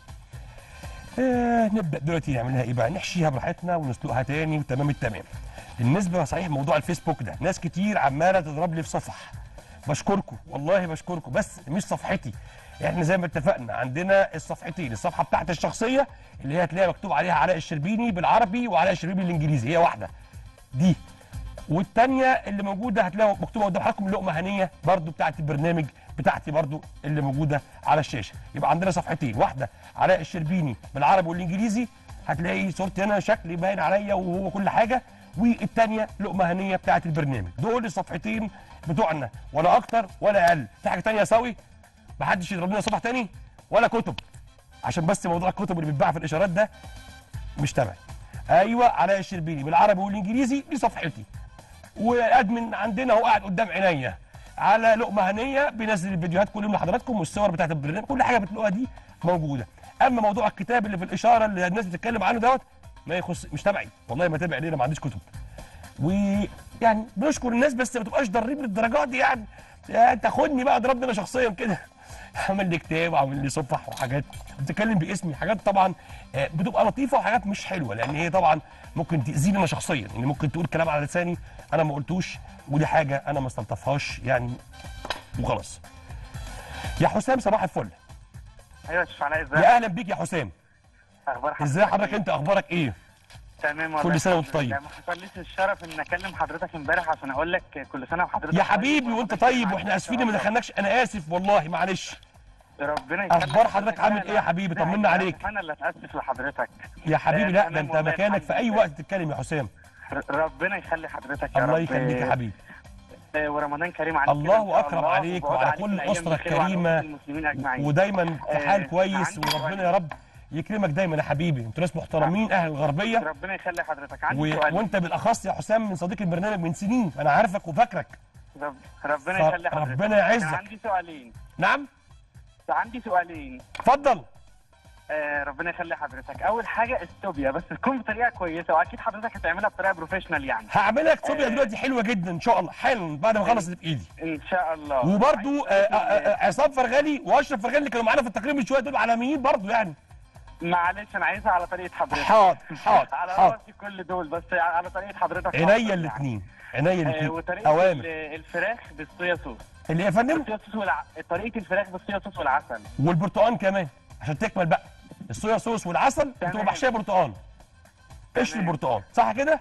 آه نبدا دلوقتي نعملها ايه بقى نحشيها براحتنا ونسلقها تاني وتمام التمام بالنسبه صحيح موضوع الفيسبوك ده ناس كتير عماله تضرب لي في صفح بشكركم والله بشكركم بس مش صفحتي احنا زي ما اتفقنا عندنا الصفحتين الصفحه بتاعتي الشخصيه اللي هي هتلاقيها مكتوب عليها علاء الشربيني بالعربي وعلاء الشربيني بالانجليزي هي واحده دي والتانية اللي موجودة هتلاقيها مكتوبة قدام حضراتكم لقمة هنية برضو بتاعت البرنامج بتاعتي برضو اللي موجودة على الشاشة يبقى عندنا صفحتين واحدة علاء الشربيني بالعربي والانجليزي هتلاقي صورتي هنا شكلي باين عليا وهو كل حاجة والتانية لقمة هنية بتاعت البرنامج دول الصفحتين بتوعنا ولا اكتر ولا اقل في حاجة تانية اسوي محدش يضرب لنا صفحة تاني ولا كتب عشان بس موضوع الكتب اللي بتتباع في الاشارات ده مش تبعي ايوه علاء الشربيني بالعربي والانجليزي دي صفحتي وادمن عندنا هو قاعد قدام عينيا على لقمه هنيه بينزل الفيديوهات كل يوم لحضراتكم والصور بتاعت البرنامج كل حاجه بتلاقوها دي موجوده اما موضوع الكتاب اللي في الاشاره اللي الناس بتتكلم عنه دوت ما يخص مش تبعي والله ما تابع ليه انا ما عنديش كتب ويعني بنشكر الناس بس ما تبقاش ضريب للدرجات دي يعني يعني تاخدني بقى اضربني انا شخصيا كده عمل لي كتاب وعمل لي صفح وحاجات بتتكلم باسمي حاجات طبعا آه، بتبقى لطيفه وحاجات مش حلوه لان هي طبعا ممكن تاذيني انا شخصيا يعني ممكن تقول كلام على لساني انا ما قلتوش ودي حاجه انا ما استلطفهاش يعني وخلاص يا حسام صباح الفل ايوه يا شيخ علاء ازيك يا اهلا بيك يا حسام اخبار حضرتك ازاي حضرتك إيه؟ انت اخبارك ايه تمام والله كل سنة وأنت الحمد لله. طيب. ما حصليش الشرف ان اكلم حضرتك امبارح عشان اقول لك كل سنه وحضرتك يا طيب حبيبي وانت وربنا طيب يكرمك واحنا إن اسفين شاء ما الله. دخلناش انا اسف والله معلش ربنا يخليك أخبار حضرتك عامل إيه يا حبيبي؟ لا، طمنا أنا- عليك. انا اللي اتاسف لحضرتك يا حبيبي آه، لا ده تمام انت والله مكانك الحمد في اي لله. وقت تتكلم يا حسام ر- ربنا يخلي حضرتك يا الله رب يخليك يا حبيبي آه، ورمضان كريم عليك الله كده إن شاء أكرم الله، عليك وبعود وعلى عليك كل الأيام الأسرة بخير وعلى الكريمة كل المسلمين اجمعين ودايما في حال آه، كويس عندي وربنا سؤال. يا رب يكرمك دايما يا حبيبي انتوا ناس محترمين اهل الغربيه ربنا يخلي حضرتك عندي و... سؤال وانت بالاخص يا حسام من صديق البرنامج من سنين انا عارفك وفاكرك رب- ربنا ف- يخلي حضرتك ربنا يعزك. أنا عندي سؤالين نعم عندي سؤالين اتفضل آه ربنا يخلي حضرتك اول حاجه استوبيا بس تكون بطريقه كويسه واكيد حضرتك هتعملها بطريقه بروفيشنال يعني هعمل لك صوبيا آه. دلوقتي حلوه جدا ان شاء الله حالا بعد ما اخلص اللي في ايدي ان شاء الله وبرده عايز أقول- عصام فرغلي واشرف فرغلي اللي كانوا معانا في التقرير من شويه دول عالميين برضه يعني معلش انا عايزها على طريقه حضرتك حاضر حاضر على حاضر راسي كل دول بس على طريقه حضرتك عينيا أفضل الاثنين عينيا يعني. آه الاثنين وطريقه اوامر ال- الفراخ بالصويا صوص اللي يا فندم الصويا صوص والع... طريقه الفراخ بالصويا صوص والعسل والبرتقال كمان عشان تكمل بقى الصويا صوص والعسل بتبقى تمام. محشيه برتقال قشر تمام. البرتقال صح كده؟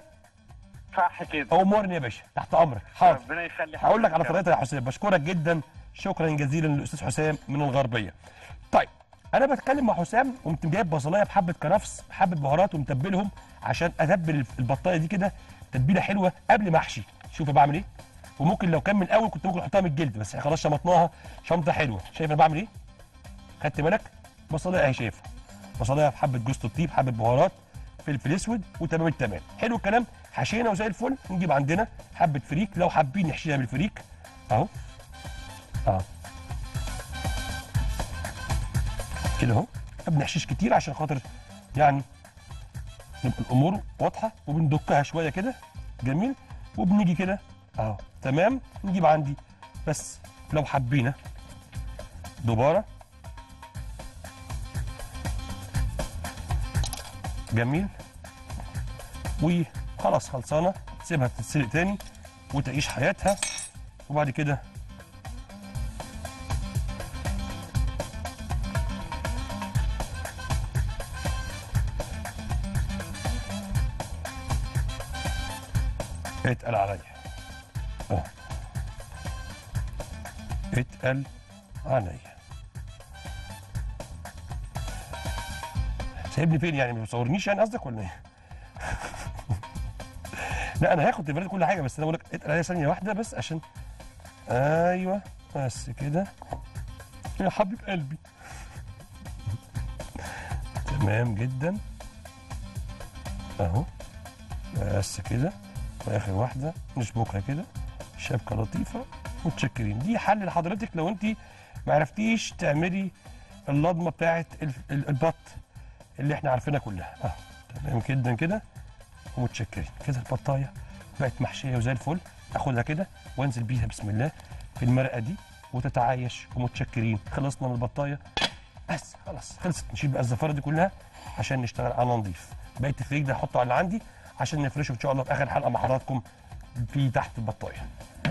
صح كده امورني يا باشا تحت امرك حاضر ربنا يخلي هقول لك على حضرتك يا رب. طريقتها يا حسام بشكرك جدا شكرا جزيلا للاستاذ حسام من الغربيه طيب انا بتكلم مع حسام قمت جايب بصلايه بحبه كرفس بحبه بهارات ومتبلهم عشان اتبل البطايه دي كده تتبيله حلوه قبل ما احشي شوف أنا بعمل ايه وممكن لو كان من الاول كنت ممكن احطها من الجلد بس خلاص شمطناها شمطه حلوه شايف انا بعمل ايه خدت بالك بصلايه اهي شايفها بصلايه بحبه جوز الطيب حبه بهارات فلفل اسود وتمام التمام حلو الكلام حشينا وزي الفل نجيب عندنا حبه فريك لو حابين نحشيها بالفريك اهو اه كده اهو ما بنحشيش كتير عشان خاطر يعني نبقى الامور واضحه وبندكها شويه كده جميل وبنيجي كده اهو تمام نجيب عندي بس لو حبينا دباره جميل وخلاص خلصانه سيبها تتسلق تاني وتعيش حياتها وبعد كده اتقل عليا اه اتقل عليا سايبني فين يعني ما بتصورنيش يعني قصدك ولا ايه؟ لا انا هاخد تليفونات كل حاجه بس انا بقول لك اتقل عليا ثانيه واحده بس عشان ايوه بس كده يا حبيب قلبي تمام جدا اهو بس كده واخر واحده نشبكها كده شبكه لطيفه متشكرين دي حل لحضرتك لو انت ما عرفتيش تعملي اللضمه بتاعت ال- ال- البط اللي احنا عارفينها كلها اه تمام جدا كده ومتشكرين كده البطايه بقت محشيه وزي الفل اخدها كده وانزل بيها بسم الله في المرقه دي وتتعايش ومتشكرين خلصنا من البطايه بس خلاص خلصت نشيل بقى الزفاره دي كلها عشان نشتغل على نظيف بقيت التفريج ده احطه على اللي عندي عشان نفرشه ان شاء الله في اخر حلقه مع حضراتكم في تحت البطايه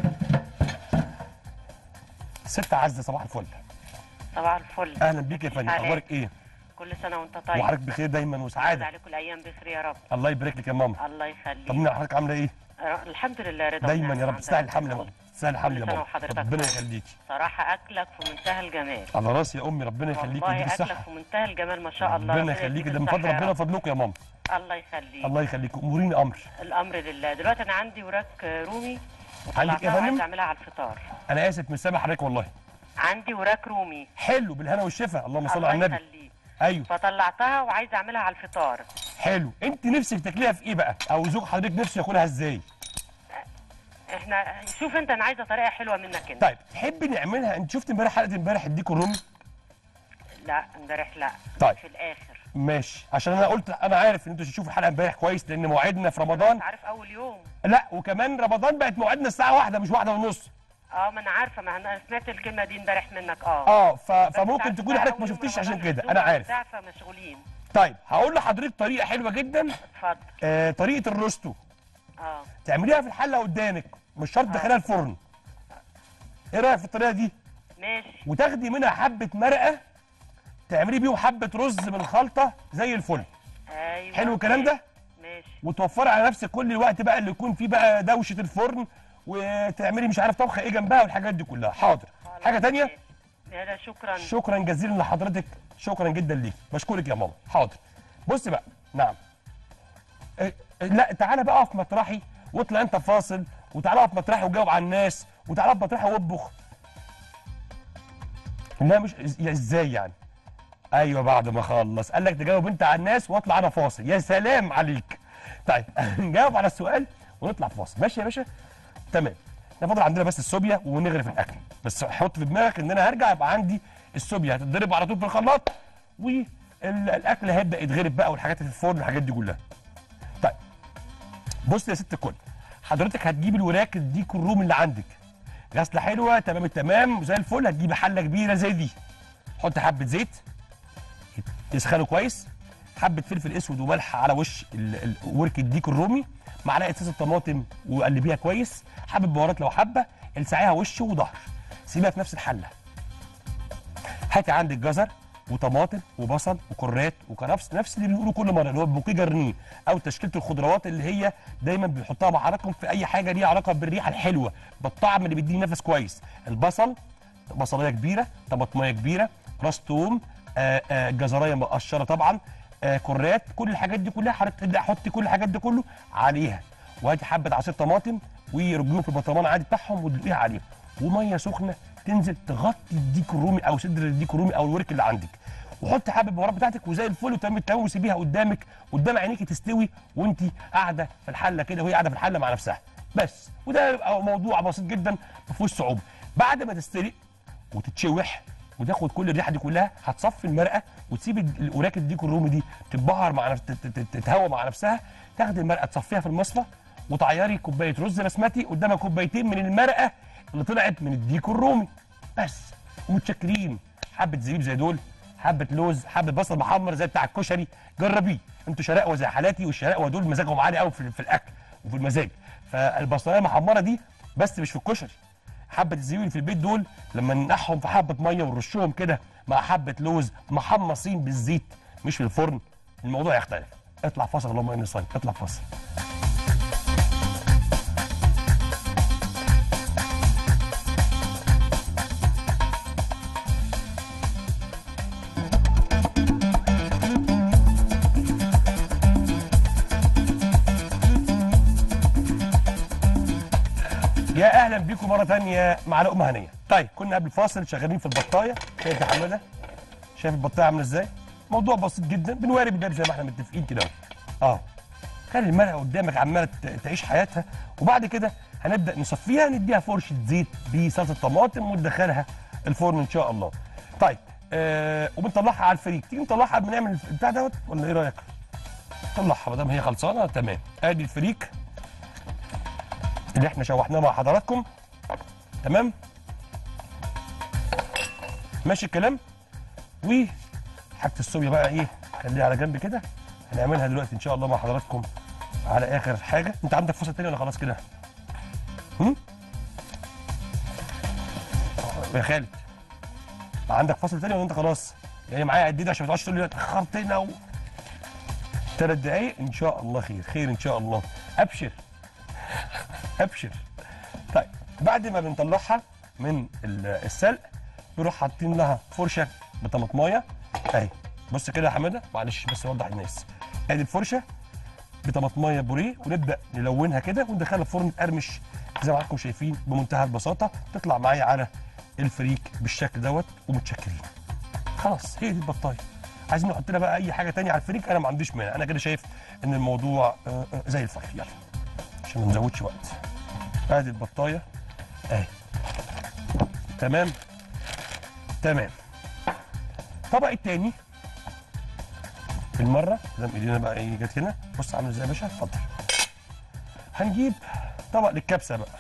ست عزه صباح الفل صباح الفل اهلا بيك يا فندم عليك. اخبارك ايه كل سنه وانت طيب وحضرتك بخير دايما عاد وسعاده عليكم الايام بخير يا رب الله يبارك لك يا ماما الله يخليك طمنا حضرتك عامله ايه ر- الحمد لله رضا دايما ونعمة يا رب عند تستاهل ربنا. الحمل يا ماما تستاهل الحمل يا كل سنة ماما وحضرتك ربنا طيب. يخليكي صراحه اكلك في منتهى الجمال على راسي يا امي ربنا يخليكي والله ويديك اكلك الصحه في منتهى الجمال ما شاء الله ربنا يديك يخليكي ده من الصحة فضل يا ربنا رب. وفضلكم يا ماما الله يخليك الله يخليك اموريني امر الامر لله دلوقتي انا عندي وراك رومي عندك إيه يا وطلعتها فندم؟ وعايزه اعملها على الفطار انا اسف مش سامع حضرتك والله عندي وراك رومي حلو بالهنا والشفا اللهم صل الله على النبي يخليك ايوه فطلعتها وعايزه اعملها على الفطار حلو انت نفسك تاكليها في ايه بقى او زوج حضرتك نفسه ياكلها ازاي احنا شوف انت انا عايزه طريقه حلوه منك انت طيب تحبي نعملها انت شفت امبارح حلقه امبارح اديكوا الرومي لا امبارح لا طيب. في الاخر ماشي عشان انا قلت انا عارف ان انتوا تشوفوا الحلقه امبارح كويس لان موعدنا في رمضان انت عارف اول يوم لا وكمان رمضان بقت موعدنا الساعه واحدة مش واحدة ونص اه ما انا عارفه ما انا سمعت الكلمه دي امبارح منك اه اه ف... بس فممكن عارفة تكوني بقى حضرتك ما أول يوم شفتيش عشان رمضان كده الجمعة انا عارف وبتاع فمشغولين طيب هقول لحضرتك طريقه حلوه جدا اتفضل آه طريقه الروستو اه تعمليها في الحله قدامك مش شرط تدخليها الفرن ايه رايك في الطريقه دي ماشي وتاخدي منها حبه مرقه تعملي بيهم حبه رز من الخلطه زي الفل ايوه حلو الكلام ده ماشي وتوفري على نفسك كل الوقت بقى اللي يكون فيه بقى دوشه الفرن وتعملي مش عارف طبخه ايه جنبها والحاجات دي كلها حاضر خلاص، حاجه تانية ماشي. لا لا شكرا شكرا جزيلا لحضرتك شكرا جدا ليك بشكرك يا ماما حاضر بص بقى نعم إيه، إيه، لا تعالى بقى اقف مطرحي واطلع انت فاصل وتعالى اقف مطرحي وجاوب على الناس وتعالى اقف مطرحي واطبخ لا مش إز- ازاي يعني ايوه بعد ما اخلص قال لك تجاوب انت على الناس واطلع انا فاصل يا سلام عليك طيب نجاوب على السؤال ونطلع فاصل ماشي يا باشا تمام احنا فاضل عندنا بس السوبيا ونغرف الاكل بس حط في دماغك ان انا هرجع يبقى عندي السوبيا هتتضرب على طول في الخلاط والاكل هيبدا يتغرف بقى والحاجات اللي في الفرن والحاجات دي كلها طيب بص يا ست الكل حضرتك هتجيب الوراك الديك الروم اللي عندك غسله حلوه تمام التمام زي الفل هتجيبي حله كبيره زي دي حط حبه زيت يسخنوا كويس حبه فلفل اسود وملح على وش ال- ال- ورك الديك الرومي معلقه صوص الطماطم وقلبيها كويس حبه بهارات لو حبه السعيها وش وظهر سيبها في نفس الحله هاتي عندك جزر وطماطم وبصل وكرات وكرفس نفس اللي بنقوله كل مره اللي هو بوكيه جرنيه او تشكيله الخضروات اللي هي دايما بنحطها مع حضراتكم في اي حاجه ليها علاقه بالريحه الحلوه بالطعم اللي بيديني نفس كويس البصل بصلايه كبيره طماطميه كبيره راس توم آه، آه، جزرايه مقشره طبعا آه، كرات كل الحاجات دي كلها حضرتك تبدا حطي كل الحاجات دي كله عليها وهاتي حبه عصير طماطم ورجيهم في البرطمان عادي بتاعهم وتدلقيها عليهم وميه سخنه تنزل تغطي الديك الرومي او صدر الديك الرومي او الورك اللي عندك وحطي حبه البهارات بتاعتك وزي الفل وتمام التمام وسيبيها قدامك قدام عينيكي تستوي وانت قاعده في الحله كده وهي قاعده في الحله مع نفسها بس وده يبقى موضوع بسيط جدا ما فيهوش صعوبه بعد ما تسترق وتتشوح وتاخد كل الريحه دي كلها هتصفي المرقه وتسيب ال- الاوراق الديك الرومي دي تتبهر مع نفس تت- تت- تتهوى مع نفسها تاخد المرقه تصفيها في المصفى وتعيري كوبايه رز بسمتي قدامها كوبايتين من المرقه اللي طلعت من الديك الرومي بس ومتشكرين حبه زبيب زي دول حبه لوز حبه بصل محمر زي بتاع الكشري جربيه انتوا شراقوه زي حالاتي والشراقوه دول مزاجهم عالي قوي في, في الاكل وفي المزاج فالبصلايه المحمره دي بس مش في الكشري حبه الزبيب اللي في البيت دول لما ننقعهم في حبه ميه ونرشهم كده مع حبه لوز محمصين بالزيت مش في الفرن الموضوع يختلف اطلع فاصل اللهم اني صايم اطلع فاصل يا اهلا بيكم مره تانية مع لقمه هنيه طيب كنا قبل الفاصل شغالين في البطايه شايف يا حماده شايف البطايه عامله ازاي موضوع بسيط جدا بنوارب الباب زي ما احنا متفقين كده اهو اه خلي المرقه قدامك عماله ت- تعيش حياتها وبعد كده هنبدا نصفيها نديها فرشه زيت بصلصه طماطم وندخلها الفرن ان شاء الله طيب آه وبنطلعها على الفريك تيجي نطلعها قبل ما نعمل البتاع دوت ولا ايه رايك طلعها ما دام هي خلصانه تمام ادي الفريك اللي احنا شوحناه مع حضراتكم تمام ماشي الكلام وحاجه الصوبيا بقى ايه خليها على جنب كده هنعملها دلوقتي ان شاء الله مع حضراتكم على اخر حاجه انت عندك فصل تاني ولا خلاص كده هم يا خالد عندك فصل تاني ولا انت خلاص يعني معايا عديد عشان ما تقعدش تقول لي اتاخرتنا و... ثلاث دقايق ان شاء الله خير خير ان شاء الله ابشر ابشر طيب بعد ما بنطلعها من ال- السلق نروح حاطين لها فرشه بطماطمايه اهي بص كده يا حماده معلش بس اوضح الناس ادي الفرشه بطماطمايه بوريه ونبدا نلونها كده وندخلها الفرن تقرمش زي ما حضراتكم شايفين بمنتهى البساطه تطلع معايا على الفريك بالشكل دوت ومتشكرين خلاص هي دي البطايه عايزين نحط لها بقى اي حاجه تانية على الفريك انا ما عنديش مانع انا كده شايف ان الموضوع آه، آه، زي الفل يلا عشان ما نزودش وقت ادي البطايه اهي تمام تمام الطبق التاني بالمره دام ايدينا بقى ايه جت هنا بص عامل ازاي يا باشا اتفضل هنجيب طبق للكبسه بقى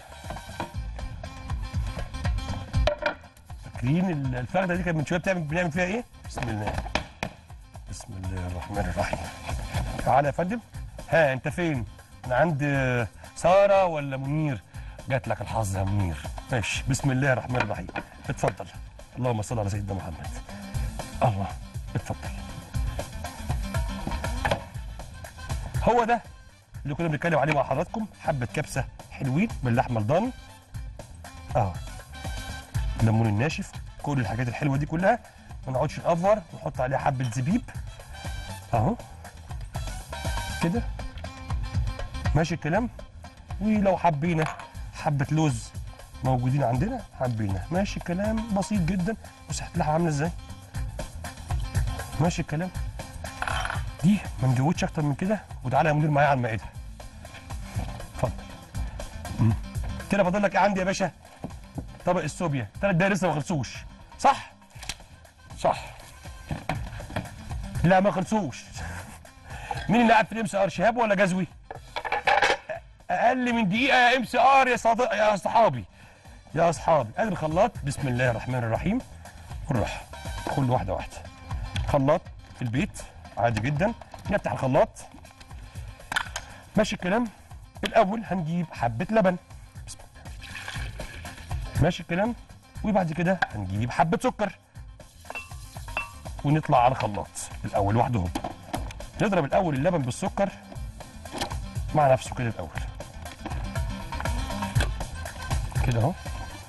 فاكرين ال- الفخده دي كانت من شويه بتعمل بنعمل فيها ايه بسم الله بسم الله الرحمن الرحيم تعالى يا فندم ها انت فين انا عند ساره ولا منير جات لك الحظ يا منير ماشي بسم الله الرحمن الرحيم اتفضل اللهم صل على سيدنا محمد الله اتفضل هو ده اللي كنا بنتكلم عليه مع حضراتكم حبه كبسه حلوين باللحمه الضاني اه الليمون الناشف كل الحاجات الحلوه دي كلها ما نقعدش نقفر ونحط عليها حبه زبيب اهو كده ماشي الكلام ولو حبينا حبه لوز موجودين عندنا حبينا ماشي الكلام بسيط جدا بص هتلاقيها عامله ازاي ماشي الكلام دي ما نجودش اكتر من كده وتعالى يا مدير معايا على المائده اتفضل مم. كده فاضل لك ايه عندي يا باشا طبق السوبيا ثلاث دقايق لسه ما خلصوش صح صح لا ما خلصوش مين اللي قاعد في الام سي ار شهاب ولا جزوي اقل من دقيقه يا ام سي ار يا صديق يا اصحابي يا اصحابي ادي الخلاط بسم الله الرحمن الرحيم والراحه كل واحده واحده خلاط في البيت عادي جدا نفتح الخلاط ماشي الكلام الاول هنجيب حبه لبن بسم الله ماشي الكلام وبعد كده هنجيب حبه سكر ونطلع على الخلاط الاول لوحدهم نضرب الاول اللبن بالسكر مع نفسه كده الاول كده اهو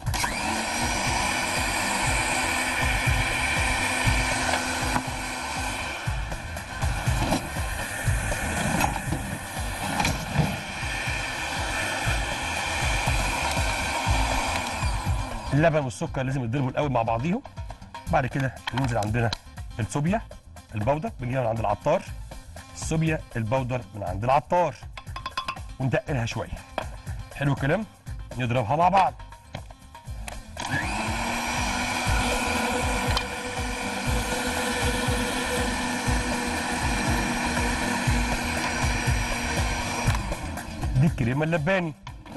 اللبن والسكر لازم يتضربوا الاول مع بعضيهم بعد كده ننزل عندنا الصوبيا البودر بنجيبها من عند العطار الصوبيا البودر من عند العطار وندقلها شويه حلو الكلام نضربها مع بعض دي الكريمه اللباني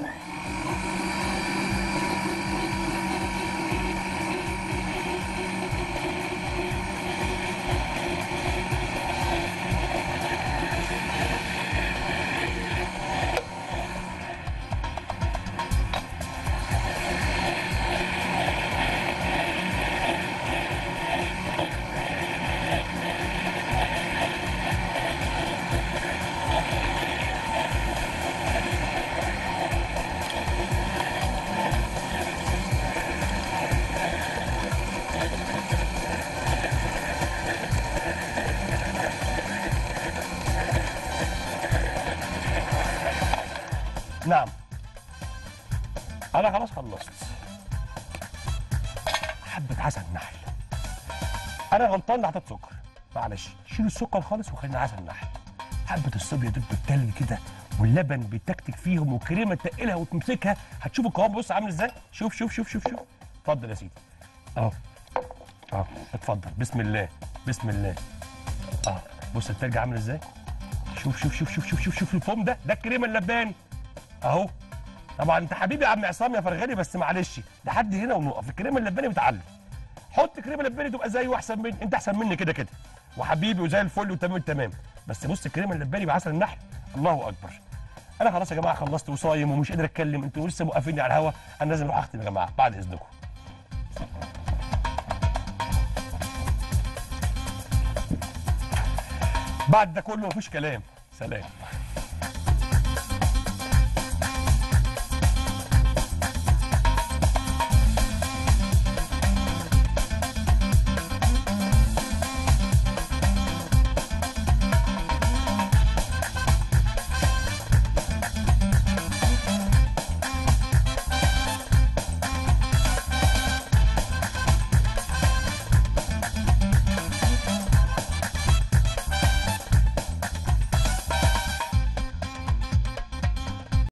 نعم انا خلاص خلصت حبه عسل نحل انا غلطان إني حطيت سكر معلش شيل السكر خالص وخلينا عسل نحل حبه الصوبيا دول بالتلج كده واللبن بيتكتك فيهم والكريمه تقلها وتمسكها هتشوف القوام بص عامل ازاي شوف شوف شوف شوف شوف اتفضل يا سيدي اهو اهو اتفضل بسم الله بسم الله اهو بص التلج عامل ازاي شوف شوف شوف شوف شوف شوف شوف الفوم ده ده الكريمه اللباني اهو طبعا انت حبيبي يا عم عصام يا فرغلي بس معلش لحد هنا ونقف الكريمه اللباني بتعلم حط كريمه لباني تبقى زي واحسن من انت احسن مني كده كده وحبيبي وزي الفل وتمام التمام بس بص الكريمه اللباني بعسل النحل الله اكبر انا خلاص يا جماعه خلصت وصايم ومش قادر اتكلم انتوا لسه موقفيني على الهوا انا لازم اروح اختم يا جماعه بعد اذنكم بعد ده كله مفيش كلام سلام